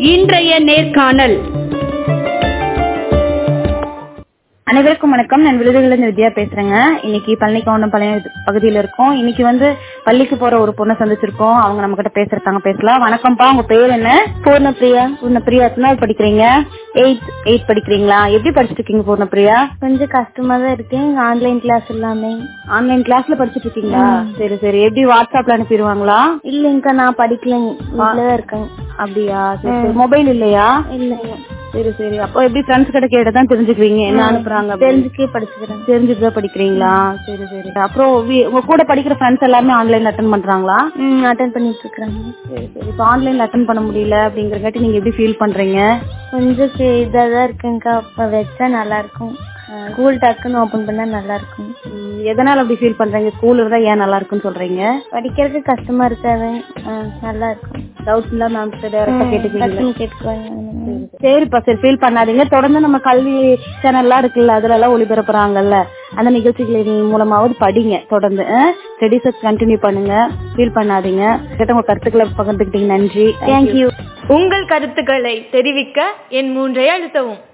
இன்றைய நேர்காணல் அனைவருக்கும் வணக்கம் நான் விருதுகளிலிருந்து வித்யா பேசுறேங்க இன்னைக்கு பழனிக்கவுண்டம் பழைய பகுதியில இருக்கோம் இன்னைக்கு வந்து பள்ளிக்கு போற ஒரு பொண்ணை சந்திச்சிருக்கோம் அவங்க நம்ம கிட்ட பேசுறாங்க பேசலாம் வணக்கம்ப்பா உங்க பேர் என்ன பூர்ணப்பிரியா பூர்ணப்பிரியா எத்தனாவது படிக்கிறீங்க எயித் எயித் படிக்கிறீங்களா எப்படி படிச்சிட்டு இருக்கீங்க பூர்ணப்பிரியா கொஞ்சம் கஷ்டமா தான் இருக்கு ஆன்லைன் கிளாஸ் எல்லாமே ஆன்லைன் கிளாஸ்ல படிச்சிட்டு இருக்கீங்களா சரி சரி எப்படி வாட்ஸ்அப்ல அனுப்பிடுவாங்களா இல்லைங்கக்கா நான் படிக்கலைங்க வீட்டுலதான் இருக்கேன் அப்படியா சரி சரி மொபைல் இல்லையா இல்லைங்க சரி சரி அப்போ எப்படி ஃப்ரெண்ட்ஸ் கிட்ட கேட்டுதான் தெரிஞ்சுக்குவீங்க என்ன அனுப்புறாங்க அப்படின்னு. தெரிஞ்சுக்கே படிச்சுக்கிறேன் தெரிஞ்சுட்டு படிக்கிறீங்களா சரி சரி அப்புறம் வீ- உங்க கூட படிக்கிற ஃப்ரெண்ட்ஸ் எல்லாமே ஆன்லைன்ல அட்டன் பண்றாங்களா ம் அட்டன் பண்ணிட்டு இருக்கிறேன் சரி சரி இப்போ ஆன்லைன்ல அட்டன் பண்ண முடியல அப்படிங்கறங்காட்டி நீங்க எப்படி ஃபீல் பண்றீங்க கொஞ்சம் இதாக தான் இருக்குங்கக்கா அப்ப வச்சா நல்லா இருக்கும் ஸ்கூல் டக்குன்னு ஓபன் பண்ணா நல்லா இருக்கும் ம், எதனால அப்படி ஃபீல் பண்றீங்க ஸ்கூல் இருந்தா ஏன் நல்லா இருக்குன்னு சொல்றீங்க படிக்கிறதுக்கு கஷ்டமா இருக்காது ஆ, நல்லா இருக்கும் டவுட் இல்ல மேம் டேரக்டா கேட்டுக்கிறீங்க டக்குன்னு கேட்டுக்குவாங்க சரிப்பா சரி ஃபீல் பண்ணாதீங்க தொடர்ந்து நம்ம கல்வி சேனல்லாம் இருக்குல்ல அதுல எல்லாம் ஒளிபரப்புறாங்கல்ல அந்த நிகழ்ச்சிகளின் மூலமாவது படிங்க தொடர்ந்து ஸ்டடிஸ் கண்டினியூ பண்ணுங்க ஃபீல் பண்ணாதீங்க கிட்ட உங்க கருத்துக்களை பகிர்ந்துக்கிட்டீங்க நன்றி தேங்க்யூ உங்கள் கருத்துக்களை தெரிவிக்க என் மூன்றை அழுத்தவும்